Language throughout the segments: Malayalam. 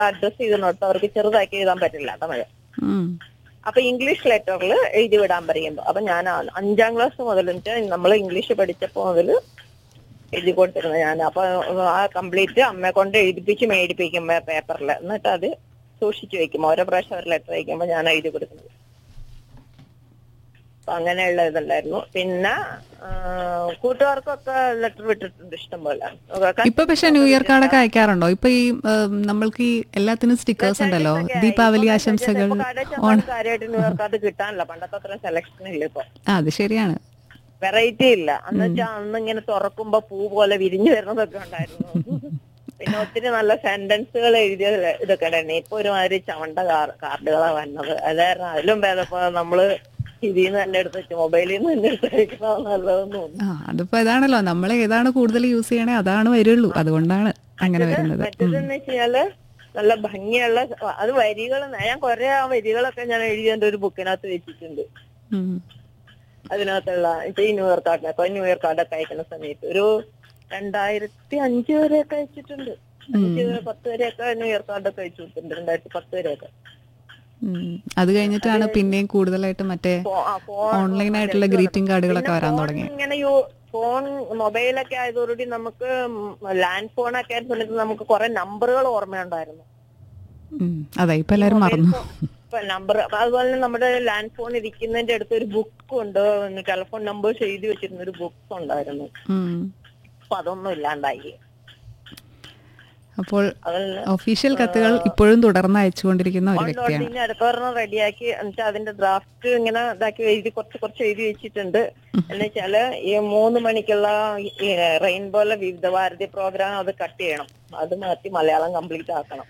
അഡ്രസ് ചെയ്തിടത്ത് അവർക്ക് ചെറുതാക്കി എഴുതാൻ പറ്റില്ല തമിഴ് ഉം. അപ്പൊ ഇംഗ്ലീഷ് ലെറ്ററിൽ എഴുതി വിടാൻ പറയുമ്പോൾ അപ്പൊ ഞാൻ ആ അഞ്ചാം ക്ലാസ് മുതൽ നമ്മൾ ഇംഗ്ലീഷ് പഠിച്ചപ്പോൾ മുതൽ എഴുതി കൊടുത്തിരുന്നത് ഞാൻ അപ്പൊ ആ കംപ്ലീറ്റ് അമ്മയെ കൊണ്ട് എഴുതിപ്പിച്ച് മേടിപ്പിക്കും പേപ്പറിൽ എന്നിട്ട് അത് സൂക്ഷിച്ചു വെക്കും ഓരോ പ്രാവശ്യം ഒരു ലെറ്റർ അയക്കുമ്പോൾ ഞാൻ എഴുതി കൊടുക്കുന്നത് അപ്പൊ അങ്ങനെയുള്ള ഇതുണ്ടായിരുന്നു പിന്നെ ആ, കൂട്ടുകാർക്കൊക്കെ ലെറ്റർ വിട്ടിട്ടുണ്ട് ഇഷ്ടംപോലെ ഇപ്പൊ പക്ഷെ ന്യൂ ഇയർ കാർഡൊക്കെ അയക്കാറുണ്ടോ ഇപ്പൊ ഈ ഉം, നമ്മൾക്ക് ഈ എല്ലാത്തിനും സ്റ്റിക്കേഴ്സ് ഉണ്ടല്ലോ ദീപാവലി ആശംസകൾ ഓണം കാര്യമായിട്ട് ന്യൂ ഇയർ കാർഡ് കിട്ടാനില്ല പണ്ടത്തെ അത്ര സെലക്ഷൻ ഇല്ല ഇപ്പൊ ആ, അത് ശരിയാണ് വെറൈറ്റി ഇല്ല എന്ന് വെച്ചാൽ അന്ന് ഇങ്ങനെ തുറക്കുമ്പോ പൂ പോലെ വിരിഞ്ഞു വരുന്നതൊക്കെ ഉണ്ടായിരുന്നു പിന്നെ ഒത്തിരി നല്ല സെന്റൻസുകൾ എഴുതിയ ഇതൊക്കെ ഉണ്ടായിരുന്നു ഇപ്പൊ ഒരുമാതിരി ചവണ്ട കാർ- കാർഡുകളാ വന്നത് അതായിരുന്നു അതിലും ഭേദം ഇപ്പൊ നമ്മള് ഇതിൽ നിന്ന് തന്നെ എടുത്ത് വെച്ച് മൊബൈലിൽ നിന്ന് തന്നെ എടുത്ത് വെക്കണോ നല്ലതെന്ന് തോന്നുന്നു ആ അതിപ്പോ ഇതാണല്ലോ നമ്മൾ ഏതാണ് കൂടുതൽ യൂസ് ചെയ്യണേ അതാണ് വരുള്ളൂ അതുകൊണ്ടാണ് അങ്ങനെ വരുന്നത് മറ്റേതെന്ന് വെച്ചാല് നല്ല ഭംഗിയുള്ള അത് വരികൾ ഞാൻ കുറെ ആ വരികളൊക്കെ ഞാൻ എഴുതിയ ഒരു ബുക്കിനകത്ത് വെച്ചിട്ടുണ്ട് ഉം. അതിനകത്തുള്ള ഇപ്പൊ ഈ ന്യൂ ഇയർ കാർഡിനൊക്കെ ന്യൂ ഇയർ കാർഡൊക്കെ അയക്കുന്ന സമയത്ത് ഒരു രണ്ടായിരത്തി അഞ്ച് വരെയൊക്കെ അയച്ചിട്ടുണ്ട് അഞ്ച് വരെ പത്ത് വരെയൊക്കെ ന്യൂ ഇയർ കാർഡൊക്കെ അയച്ചു കൊടുത്തിട്ടുണ്ട് രണ്ടായിരത്തി പത്ത് വരെയൊക്കെ ഉം. അത് കഴിഞ്ഞിട്ടാണ് പിന്നെയും കൂടുതലായിട്ട് മറ്റേ ഫോ- ആ, ഫോൺ ഓൺലൈൻ ആയിട്ടുള്ള ഗ്രീറ്റിംഗ് കാർഡുകളൊക്കെ വരാൻ തുടങ്ങി ഇങ്ങനെ യു ഫോൺ മൊബൈലൊക്കെ ആയതോടുകൂടി നമുക്ക് ലാൻഡ് ഫോണൊക്കെ ആയിരുന്ന സമയത്ത് നമുക്ക് കുറെ നമ്പറുകൾ ഓർമ്മയുണ്ടായിരുന്നു ഉം. അതെ ഇപ്പൊ എല്ലാരും മറന്നു നമ്പർ അതുപോലെ തന്നെ നമ്മുടെ ലാൻഡ് ഫോൺ ഇരിക്കുന്നതിന്റെ അടുത്ത് ഒരു ബുക്ക് ഉണ്ട് ടെലിഫോൺ നമ്പേഴ്സ് എഴുതി വെച്ചിരുന്ന ഒരു ബുക്ക് ഉണ്ടായിരുന്നു ഉം. അപ്പൊ അതൊന്നും ഇല്ലാണ്ടായി അപ്പോൾ അതല്ല ഒഫീഷ്യൽ കത്തുകൾ ഇപ്പോഴും തുടർന്ന് അയച്ചുകൊണ്ടിരിക്കുന്ന ഒരു ഉണ്ട്, ഉണ്ട്. വ്യക്തിയാണ് ഇനി അടുത്ത ഒരെണ്ണം റെഡിയാക്കി എന്നുവെച്ചാൽ അതിന്റെ ഡ്രാഫ്റ്റ് ഇങ്ങനെ ഇതാക്കി എഴുതി കുറച്ച് കുറച്ച് എഴുതി വെച്ചിട്ടുണ്ട് എന്ന് വെച്ചാല് ഈ മൂന്ന് മണിക്കുള്ള ഈ റെയിൻബോലെ വിവിധ ഭാരതി പ്രോഗ്രാം അത് കട്ട് ചെയ്യണം അത് മാറ്റി മലയാളം കംപ്ലീറ്റ് ആക്കണം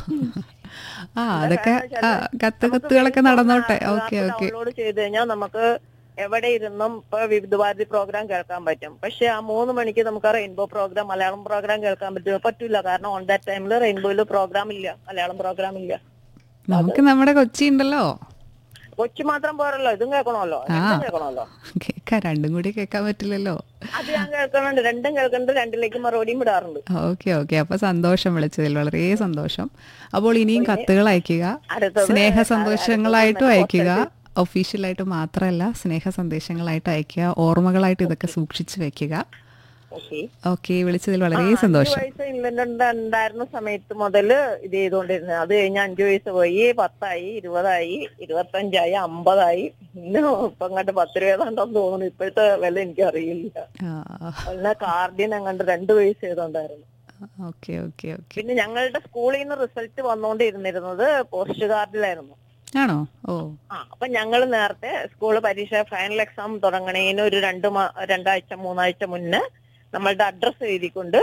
ആ അതൊക്കെ ആ കത്ത് കത്തുകളൊക്കെ നടന്നോട്ടെ ഓക്കെ ഓക്കെ ഡൗൺലോഡ് ചെയ്ത് കഴിഞ്ഞാൽ നമുക്ക് എവിടെ ഇരുന്നും ഇപ്പൊ വിവിധ ഭാരതി പ്രോഗ്രാം കേൾക്കാൻ പറ്റും പക്ഷെ ആ മൂന്ന് മണിക്ക് നമുക്ക് ആ റെയിൻബോ പ്രോഗ്രാം മലയാളം പ്രോഗ്രാം കേൾക്കാൻ പറ്റും പറ്റൂല കാരണം ഓൺ ദാറ്റ് ടൈമിൽ റെയിൻബോയില് പ്രോഗ്രാം ഇല്ല മലയാളം പ്രോഗ്രാം ഇല്ല നമുക്ക് നമ്മുടെ കൊച്ചി ഉണ്ടല്ലോ കൊച്ചു മാത്രം പോരല്ലോ ഇതും കേൾക്കണമല്ലോ രണ്ടും കേൾക്കണമല്ലോ കേൾക്കാൻ രണ്ടും കൂടി കേൾക്കാൻ പറ്റില്ലല്ലോ അത് ഞാൻ കേൾക്കുന്നുണ്ട് രണ്ടും കേൾക്കുന്നുണ്ട് രണ്ടിലേക്ക് മറുപടിയും വിടാറുണ്ട് ഓക്കെ ഓക്കെ അപ്പൊ സന്തോഷം വിളിച്ചതിൽ വളരെ സന്തോഷം അപ്പോൾ ഇനിയും കത്തുകൾ അയക്കുക അടുത്തത് സ്നേഹ സന്ദേശങ്ങളായിട്ടും അയക്കുക ഒഫീഷ്യലായിട്ട് മാത്രമല്ല സ്നേഹ സന്ദേശങ്ങളായിട്ട് അയക്കുക ഓർമ്മകളായിട്ട് ഇതൊക്കെ സൂക്ഷിച്ചു വെക്കുക ഓക്കെ ഓക്കെ വിളിച്ചതിൽ വളരെ സന്തോഷം വയസ്സ് ഇംഗ്ലണ്ട് ഉണ്ടായിരുന്ന സമയത്ത് മുതല് ഇത് ചെയ്തുകൊണ്ടിരുന്നത് അത് കഴിഞ്ഞ് അഞ്ചു വയസ്സ് പോയി പത്തായി ഇരുപതായി ഇരുപത്തഞ്ചായി അമ്പതായി പിന്നെ ഇപ്പൊ അങ്ങോട്ട് പത്ത് രൂപ ഏതാണ്ടെന്ന് തോന്നുന്നു ഇപ്പോഴത്തെ വില എനിക്ക് അറിയില്ല പിന്നെ കാർഡിന് അങ്ങോട്ട് രണ്ട് വയസ്സ് ചെയ്തോണ്ടായിരുന്നു ഓക്കെ ഓക്കെ ഓക്കെ പിന്നെ ഞങ്ങളുടെ സ്കൂളിൽ നിന്ന് റിസൾട്ട് വന്നുകൊണ്ടിരുന്നിരുന്നത് പോസ്റ്റ് കാർഡിലായിരുന്നു ആണോ ഓ ആ അപ്പൊ ഞങ്ങൾ നേരത്തെ സ്കൂൾ പരീക്ഷ ഫൈനൽ എക്സാം തുടങ്ങണേന് ഒരു രണ്ട് മാ- രണ്ടാഴ്ച മൂന്നാഴ്ച മുന്നേ നമ്മളുടെ അഡ്രസ് എഴുതിക്കൊണ്ട്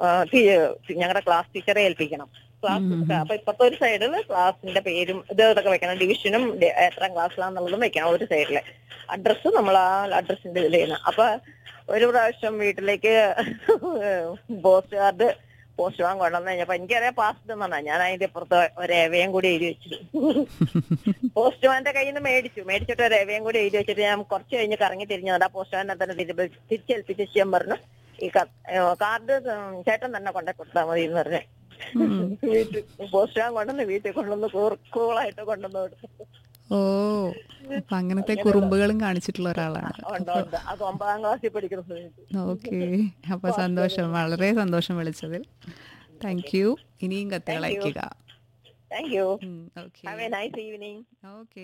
ഞങ്ങളുടെ ക്ലാസ് ടീച്ചറെ ഏൽപ്പിക്കണം ക്ലാസ് അപ്പൊ ഇപ്പത്തെ ഒരു സൈഡിൽ ക്ലാസിന്റെ പേരും ഇത് ഇതൊക്കെ വെക്കണം ഡിവിഷനും ഡി- എത്രാം ക്ലാസ്സിലാന്നുള്ളതും വെക്കണം ഒരു സൈഡില് അഡ്രസ്സ് നമ്മൾ ആ അഡ്രസ്സിന്റെ ഇതിൽ ചെയ്യണം അപ്പൊ ഒരു പ്രാവശ്യം വീട്ടിലേക്ക് പോസ്റ്റ് കാർഡ് പോസ്റ്റ് വാൻ കൊണ്ടുവന്നു കഴിഞ്ഞപ്പോ എനിക്കറിയാം പാസ് എന്നാ ഞാൻ അതിന്റെ അപ്പുറത്ത് ഒരു ഏവയും കൂടി എഴുതി വെച്ചു പോസ്റ്റ്മാന്റെ കയ്യിൽ നിന്ന് മേടിച്ചു മേടിച്ചിട്ട് ഒരു ഏവയും കൂടി എഴുതി വെച്ചിട്ട് ഞാൻ കുറച്ച് കഴിഞ്ഞ് കറങ്ങി തിരിഞ്ഞു ആ പോസ്റ്റ്മാനെ തന്നെ തിരിച്ച് തിരിച്ചേൽപ്പിച്ച് ചെയ്യാൻ പറഞ്ഞു ഈ ക- ഏഹ് കാർഡ് ചേട്ടൻ തന്നെ കൊണ്ടേ കൊടുത്താൽ മതി എന്ന് പറഞ്ഞു വീട്ടിൽ പോസ്റ്റ്മാൻ കൊണ്ടുവന്ന് വീട്ടിൽ കൊണ്ടുവന്ന് കൂളായിട്ട് കൊണ്ടുവന്ന് കൊടുത്തു ഓ അപ്പൊ അങ്ങനത്തെ കുറുമ്പുകളും കാണിച്ചിട്ടുള്ള ഒരാളാണ് ഉണ്ട്, ഉണ്ട്. അത് ഒമ്പതാം ക്ലാസ്സിൽ പഠിക്കുന്ന സമയത്ത് ഓക്കെ അപ്പൊ സന്തോഷം വളരെ സന്തോഷം വിളിച്ചതിൽ താങ്ക് യു ഇനിയും കത്തുകൾ അയക്കുക thank you okay have a nice evening okay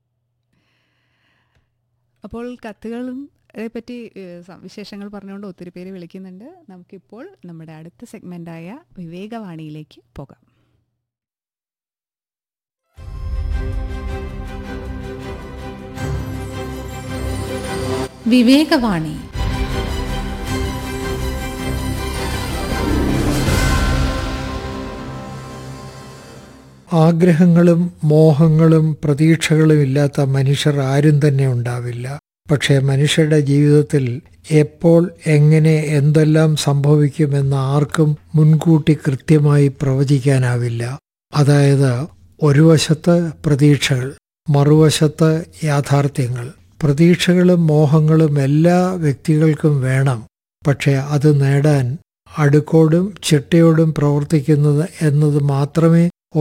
അപ്പോൾ കത്തുകളും പറ്റി വിശേഷങ്ങൾ പറഞ്ഞുകൊണ്ട് ഒത്തിരി പേര് വിളിക്കുന്നുണ്ട് നമുക്കിപ്പോൾ നമ്മുടെ അടുത്ത സെഗ്മെൻ്റായ വിവേകവാണിയിലേക്ക് പോകാം വിവേകവാണി ആഗ്രഹങ്ങളും മോഹങ്ങളും പ്രതീക്ഷകളും ഇല്ലാത്ത മനുഷ്യർ ആരും തന്നെ ഉണ്ടാവില്ല പക്ഷേ മനുഷ്യരുടെ ജീവിതത്തിൽ എപ്പോൾ എങ്ങനെ എന്തെല്ലാം സംഭവിക്കുമെന്ന് ആർക്കും മുൻകൂട്ടി കൃത്യമായി പ്രവചിക്കാനാവില്ല അതായത് ഒരു വശത്ത് പ്രതീക്ഷകൾ മറുവശത്ത് യാഥാർത്ഥ്യങ്ങൾ പ്രതീക്ഷകളും മോഹങ്ങളും എല്ലാ വ്യക്തികൾക്കും വേണം പക്ഷേ അത് നേടാൻ അടുക്കോടും ചിട്ടയോടും പ്രവർത്തിക്കുന്നത് എന്നത് മാത്രമേ